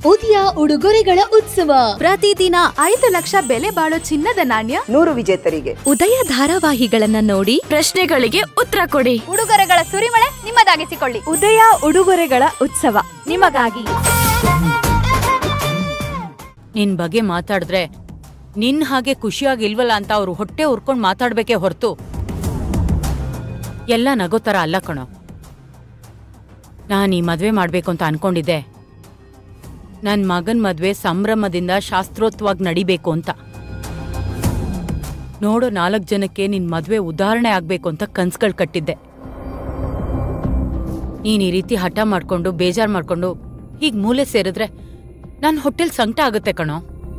ಉದಯ ಉಡುಗೊರೆಗಳ ಉತ್ಸವ ಪ್ರತಿದಿನ ಐದು ಲಕ್ಷ ಬೆಲೆ ಬಾಳೋ ಚಿನ್ನದ ನಾಣ್ಯ ನೂರು ವಿಜೇತರಿಗೆ ಉದಯ ಧಾರಾವಾಹಿಗಳನ್ನ ನೋಡಿ ಪ್ರಶ್ನೆಗಳಿಗೆ ಉತ್ತರ ಕೊಡಿ ಉಡುಗೊರೆಗಳ ಸುರಿಮಳೆ ನಿಮ್ಮದಾಗಿಸಿಕೊಳ್ಳಿ ಉದಯ ಉಡುಗೊರೆಗಳ ಉತ್ಸವ ನಿಮಗಾಗಿ ನಿನ್ ಬಗ್ಗೆ ಮಾತಾಡಿದ್ರೆ ನಿನ್ ಹಾಗೆ ಖುಷಿಯಾಗಿಲ್ವಲ್ಲ ಅಂತ ಅವ್ರು ಹೊಟ್ಟೆ ಉರ್ಕೊಂಡ್ ಮಾತಾಡ್ಬೇಕೇ ಹೊರತು ಎಲ್ಲ ನಗೋತರ ಅಲ್ಲ ಕಣೋ ನಾನ್ ಈ ಮದ್ವೆ ಮಾಡ್ಬೇಕು ಅಂತ ಅನ್ಕೊಂಡಿದ್ದೆ ನನ್ ಮಗನ್ ಮದ್ವೆ ಸಂಭ್ರಮದಿಂದ ಶಾಸ್ತ್ರೋತ್ವಾಗಿ ನಡಿಬೇಕು ಅಂತ ನೋಡೋ ನಾಲ್ಕು ಜನಕ್ಕೆ ನಿನ್ ಮದ್ವೆ ಉದಾಹರಣೆ ಆಗ್ಬೇಕು ಅಂತ ಕನ್ಸ್ಗಳ್ ಕಟ್ಟಿದ್ದೆ ನೀನ್ ಈ ರೀತಿ ಹಠ ಮಾಡ್ಕೊಂಡು ಬೇಜಾರ್ ಮಾಡ್ಕೊಂಡು ಹೀಗ್ ಮೂಲೆ ಸೇರಿದ್ರೆ ನನ್ ಹೊಟ್ಟೆಲ್ ಸಂಕಟ ಆಗುತ್ತೆ ಕಣೋ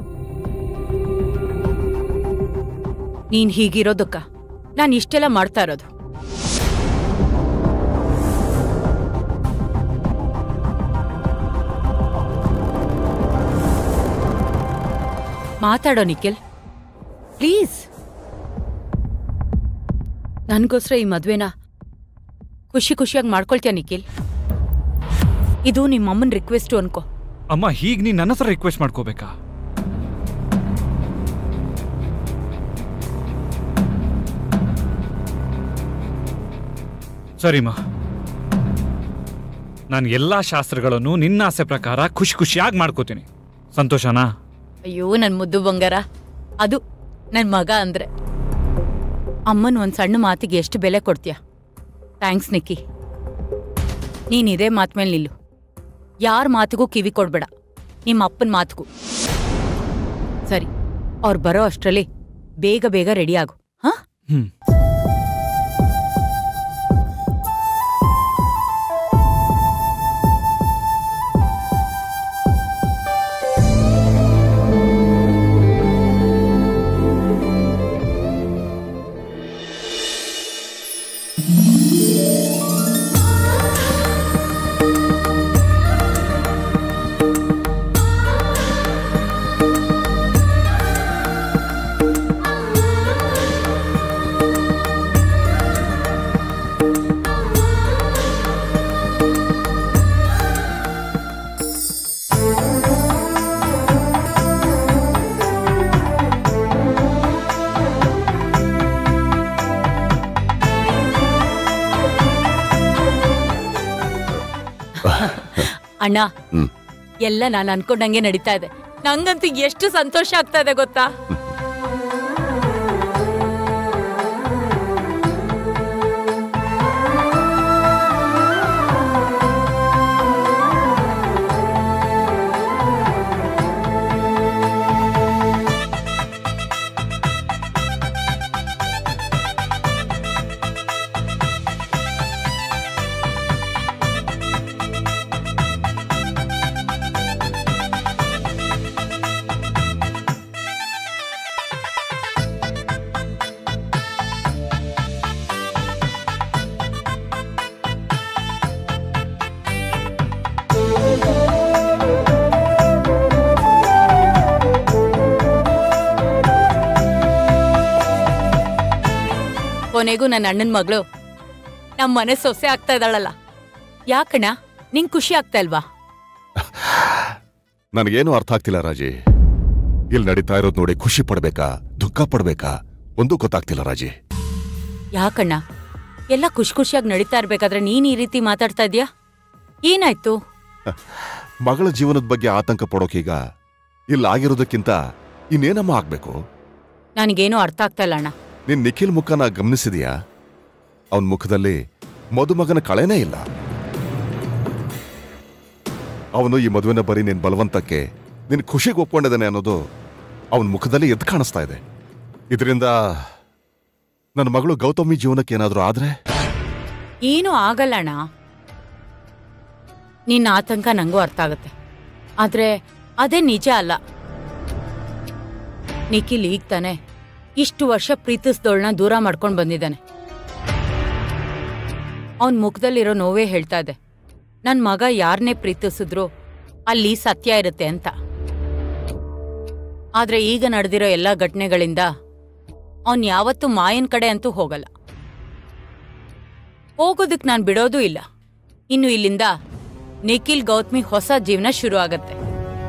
ನೀನ್ ಹೀಗಿರೋದಕ್ಕ ನಾನ್ ಇಷ್ಟೆಲ್ಲ ಮಾಡ್ತಾ ಇರೋದು ಮಾತಾಡೋ ನಿಖಿಲ್ ಪ್ಲೀಸ್ ನನ್ಗೋಸ್ಕರ ಈ ಮದ್ವೆನ ಖುಷಿ ಖುಷಿಯಾಗಿ ಮಾಡ್ಕೊಳ್ತೀಯ ನಿಖಿಲ್ ಇದು ನಿಮ್ಮಮ್ಮನ ರಿಕ್ವೆಸ್ಟು ಅನ್ಕೋ ಅಮ್ಮ ಹೀಗ್ ನೀನ್ ನನ್ನ ಹತ್ರ ರಿಕ್ವೆಸ್ಟ್ ಮಾಡ್ಕೋಬೇಕಾ ಸರಿಮ್ಮ ನಾನು ಎಲ್ಲಾ ಶಾಸ್ತ್ರಗಳನ್ನು ನಿನ್ನ ಆಸೆ ಪ್ರಕಾರ ಖುಷಿ ಖುಷಿಯಾಗಿ ಮಾಡ್ಕೋತೀನಿ ಸಂತೋಷನಾ ಅಯ್ಯೋ ನನ್ ಮುದ್ದು ಬಂಗಾರ ಅದು ನನ್ ಮಗ ಅಂದ್ರೆ ಅಮ್ಮನ್ ಒಂದ್ ಸಣ್ಣ ಮಾತಿಗೆ ಎಷ್ಟು ಬೆಲೆ ಕೊಡ್ತೀಯ ಥ್ಯಾಂಕ್ಸ್ ನಿಕ್ಕಿ ನೀನ್ ಇದೇ ಮಾತ್ ಮೇಲೆ ನಿಲ್ಲು ಯಾರ ಮಾತಿಗೂ ಕಿವಿ ಕೊಡ್ಬೇಡ ನಿಮ್ಮ ಅಪ್ಪನ ಮಾತಿಗೂ ಸರಿ ಅವ್ರು ಬರೋ ಅಷ್ಟರಲ್ಲಿ ಬೇಗ ಬೇಗ ರೆಡಿ ಆಗು ಹಾ ಹ್ಮ್ ಅಣ್ಣ ಎಲ್ಲ ನಾನು ಅನ್ಕೊಂಡಂಗೆ ನಡೀತಾ ಇದೆ ನಂಗಂತೂ ಎಷ್ಟು ಸಂತೋಷ ಆಗ್ತಾ ಇದೆ ಗೊತ್ತಾ ಕೊನೆಗೂ ನನ್ನ ಅಣ್ಣನ ಮಗಳು ನಮ್ಮ ಮನೆ ಸೊಸೆ ಆಗ್ತಾ ಇದ್ದಾಳಲ್ಲ ಯಾಕಣ್ಣ ನಿಂಗ್ ಖುಷಿ ಆಗ್ತಾ ಇಲ್ವಾ ನನಗೇನು ಅರ್ಥ ಆಗ್ತಿಲ್ಲ ರಾಜಿ ಇಲ್ಲಿ ನಡೀತಾ ಇರೋದು ನೋಡಿ ಖುಷಿ ಪಡ್ಬೇಕಾ ದುಃಖ ಪಡ್ಬೇಕಾ ಒಂದೂ ಗೊತ್ತಾಗ್ತಿಲ್ಲ ರಾಜಿ ಯಾಕಣ್ಣ ಎಲ್ಲ ಖುಷಿ ಖುಷಿಯಾಗಿ ನಡೀತಾ ಇರ್ಬೇಕಾದ್ರೆ ನೀನ್ ಈ ರೀತಿ ಮಾತಾಡ್ತಾ ಇದ್ಯಾ ಏನಾಯ್ತು ಮಗಳ ಜೀವನದ ಬಗ್ಗೆ ಆತಂಕ ಪಡೋಕೀಗ ಇಲ್ಲಿ ಆಗಿರೋದಕ್ಕಿಂತ ಇನ್ನೇನಮ್ಮ ಆಗ್ಬೇಕು ನನಗೇನೂ ಅರ್ಥ ಆಗ್ತಾ ಇಲ್ಲ ಅಣ್ಣ ನಿನ್ ನಿಖಿಲ್ ಮುಖನ ಗಮನಿಸಿದ್ಯಾ ಅವನ ಮುಖದಲ್ಲಿ ಮದುಮಗನ ಕಳೆನೇ ಇಲ್ಲ ಅವನು ಈ ಮದುವೆನ ಬರೀ ನಿನ್ ಬಲವಂತಕ್ಕೆ ನಿನ್ ಖುಷಿಗೆ ಒಪ್ಕೊಂಡಿದ್ದಾನೆ ಅನ್ನೋದು ಅವನ ಮುಖದಲ್ಲಿ ಎದ್ದು ಕಾಣಿಸ್ತಾ ಇದೆ ಇದರಿಂದ ನನ್ನ ಮಗಳು ಗೌತಮಿ ಜೀವನಕ್ಕೆ ಏನಾದ್ರೂ ಆದ್ರೆ ಏನೂ ಆಗಲ್ಲ ಅಣ್ಣ ನಿನ್ನ ಆತಂಕ ನಂಗೂ ಅರ್ಥ ಆಗುತ್ತೆ ಆದ್ರೆ ಅದೇ ನಿಜ ಅಲ್ಲ ನಿಖಿಲ್ ಈಗ ತಾನೆ ಇಷ್ಟು ವರ್ಷ ಪ್ರೀತಿಸ್ದೋಳ್ನ ದೂರ ಮಾಡ್ಕೊಂಡು ಬಂದಿದ್ದಾನೆ ಅವನ್ ಮುಖದಲ್ಲಿರೋ ನೋವೇ ಹೇಳ್ತಾ ಇದೆ ನನ್ ಮಗ ಯಾರನ್ನೇ ಪ್ರೀತಿಸಿದ್ರು ಅಲ್ಲಿ ಸತ್ಯ ಇರುತ್ತೆ ಅಂತ ಆದ್ರೆ ಈಗ ನಡೆದಿರೋ ಎಲ್ಲ ಘಟನೆಗಳಿಂದ ಅವನ್ ಯಾವತ್ತೂ ಮಾಯನ್ ಕಡೆ ಅಂತೂ ಹೋಗಲ್ಲ ಹೋಗೋದಕ್ ನಾನ್ ಬಿಡೋದೂ ಇಲ್ಲ ಇನ್ನು ಇಲ್ಲಿಂದ ನಿಖಿಲ್ ಗೌತಮಿ ಹೊಸ ಜೀವನ ಶುರು ಆಗತ್ತೆ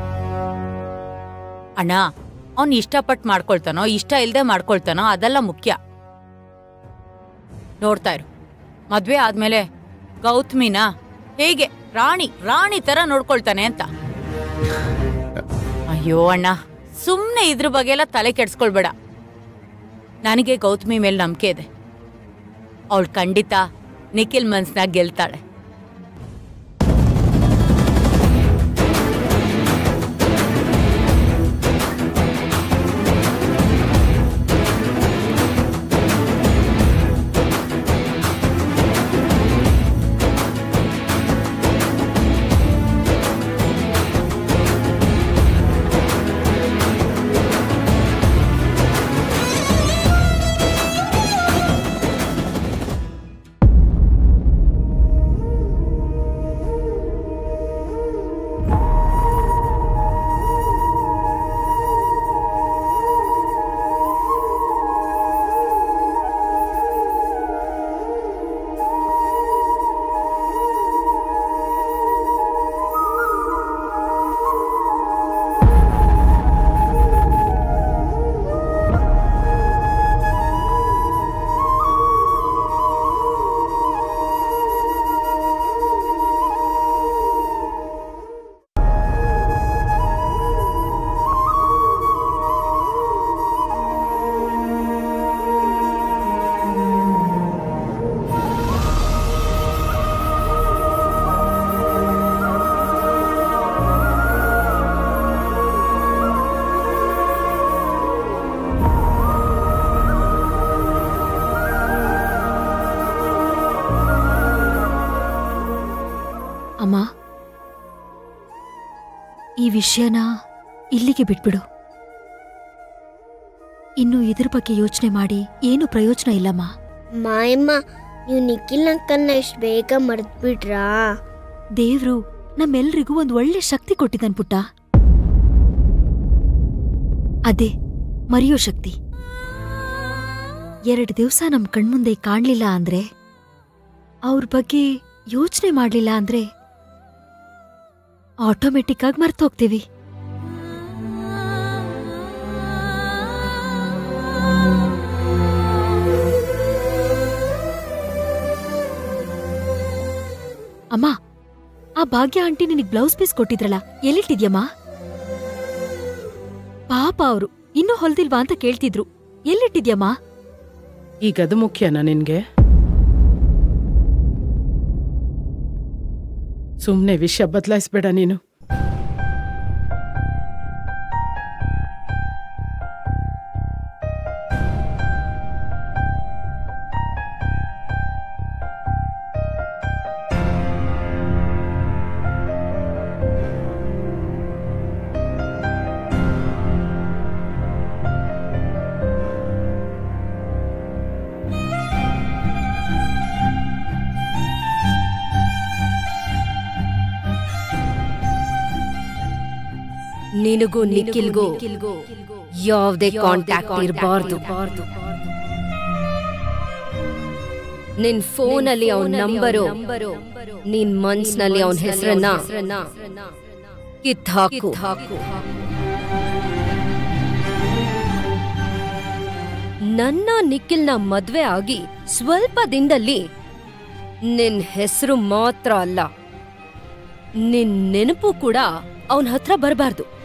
ಅಣ್ಣ ಅವ್ನ್ ಇಷ್ಟಪಟ್ಟು ಮಾಡ್ಕೊಳ್ತಾನೋ ಇಷ್ಟ ಇಲ್ದೆ ಮಾಡ್ಕೊಳ್ತಾನೋ ಅದೆಲ್ಲ ಮುಖ್ಯ ನೋಡ್ತಾ ಇರು ಮದ್ವೆ ಆದ್ಮೇಲೆ ಗೌತಮಿನ ಹೇಗೆ ರಾಣಿ ರಾಣಿ ತರ ನೋಡ್ಕೊಳ್ತಾನೆ ಅಂತ ಅಯ್ಯೋ ಅಣ್ಣ ಸುಮ್ನೆ ಇದ್ರ ಬಗ್ಗೆ ಎಲ್ಲ ತಲೆ ಕೆಡ್ಸ್ಕೊಳ್ಬೇಡ ನನಗೆ ಗೌತಮಿ ಮೇಲೆ ನಂಬಿಕೆ ಇದೆ ಅವಳು ಖಂಡಿತ ನಿಖಿಲ್ ಮನ್ಸ್ನಾಗ ಗೆಲ್ತಾಳೆ ಅಮ್ಮ ಈ ವಿಷಯನ ಇಲ್ಲಿಗೆ ಬಿಟ್ಬಿಡು ಇನ್ನು ಇದ್ರ ಬಗ್ಗೆ ಯೋಚನೆ ಮಾಡಿ ಏನು ಪ್ರಯೋಜನ ಇಲ್ಲಮ್ಮ ಮಾಯಮ್ಮ ನೀವು ನಿಖಿಲ್ ಅಂಕಲ್ನ ಇಷ್ಟು ಬೇಗ ಮರ್ತ್ಬಿಟ್ರಾ ದೇವ್ರು ನಮ್ಮೆಲ್ರಿಗೂ ಒಂದು ಒಳ್ಳೆ ಶಕ್ತಿ ಕೊಟ್ಟಿದ್ದಾನ್ ಪುಟ್ಟ ಅದೇ ಮರೆಯೋ ಶಕ್ತಿ ಎರಡು ದಿವಸ ನಮ್ ಕಣ್ಮುಂದೆ ಕಾಣ್ಲಿಲ್ಲ ಅಂದ್ರೆ ಅವ್ರ ಬಗ್ಗೆ ಯೋಚನೆ ಮಾಡ್ಲಿಲ್ಲ ಅಂದ್ರೆ ಆಟೋಮೆಟಿಕ್ ಆಗಿ ಮರ್ತೋಗ್ತೀವಿ ಅಮ್ಮ ಆ ಭಾಗ್ಯ ಆಂಟಿ ನಿನಗ್ ಬ್ಲೌಸ್ ಪೀಸ್ ಕೊಟ್ಟಿದ್ರಲ್ಲ ಎಲ್ಲಿಟ್ಟಿದ್ಯಮ್ಮ ಪಾಪ ಅವರು ಇನ್ನೂ ಹೊಲ್ದಿಲ್ವಾ ಅಂತ ಕೇಳ್ತಿದ್ರು ಎಲ್ಲಿಟ್ಟಿದ್ಯಮ್ಮ ಈಗ ಅದು ಮುಖ್ಯನಾ ನಿನ್ಗೆ ಸುಮ್ನೆ ವಿಷಯ ಬದಲಾಯಿಸ್ಬೇಡ ನೀನು ನಿನಗೂ ನಿಖಿಲ್ಗೂ ಯಾವುದೇ ಕಾಂಟ್ಯಾಕ್ಟ್ ಇರಬಾರ್ದು ನಿನ್ ಫೋನಲ್ಲಿ ಅವನ ನಂಬರು ನಿನ್ ಮನ್ಸ್ನಲ್ಲಿ ಅವನ ಹೆಸರನ್ನ ಕಿತ್ ಹಾಕು ನನ್ನ ನಿಖಿಲ್ನ ಮದ್ವೆ ಆಗಿ ಸ್ವಲ್ಪ ದಿನದಲ್ಲಿ ನಿನ್ ಹೆಸರು ಮಾತ್ರ ಅಲ್ಲ ನಿನ್ ನೆನಪು ಕೂಡ ಅವನ ಹತ್ರ ಬರಬಾರ್ದು